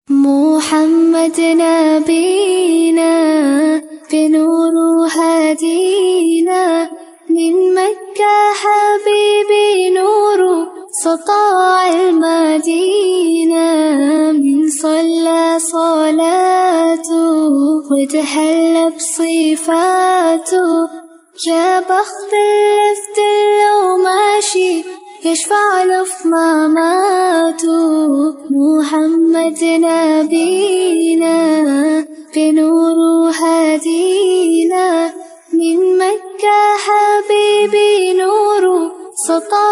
محمد نبينا بنور هدينا من مكة حبيبي نور سطاع المدينة من صلى صلاته وتحلى بصفاته يا بخت اللفت لو ماشي يشفع له في مماته محمد نبينا بنور هدينا من مكة حبيبي نور سطع